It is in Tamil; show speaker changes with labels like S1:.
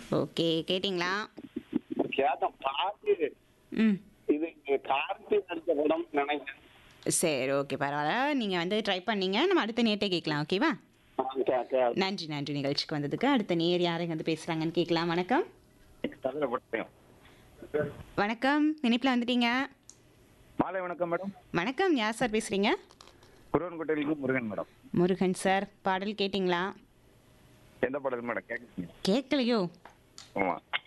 S1: ஓகே கேட்டிங்களா
S2: கேட்டேன் பாட்டு
S1: ம்
S2: இது கார்த்தி நடிச்ச படம் நினைக்கிறேன்
S1: சரி ஓகே பரவாயில்ல நீங்கள் வந்து ட்ரை பண்ணீங்க நம்ம அடுத்த நேட்டை கேட்கலாம் ஓகேவா
S2: ஆ, கே- கே-
S1: நன்றி நன்றி நிகழ்ச்சிக்கு வந்ததுக்கு அடுத்த நேர் யாருங்க வந்து பேசுகிறாங்கன்னு கேட்கலாம் வணக்கம்
S2: தவிர போட்டேன்.
S1: வணக்கம் இனிப்பில் வந்துட்டீங்க
S2: மாலை வணக்கம் மேடம்
S1: வணக்கம் யார் சார் பேசுகிறீங்க
S2: குருவன்கோட்டையிலிருந்து முருகன் மேடம்
S1: முருகன் சார் பாடல் கேட்டிங்களா
S2: எந்த படம் மேடம் கேட்குறீங்க
S1: கேட்கலையோ
S2: ஆமாம்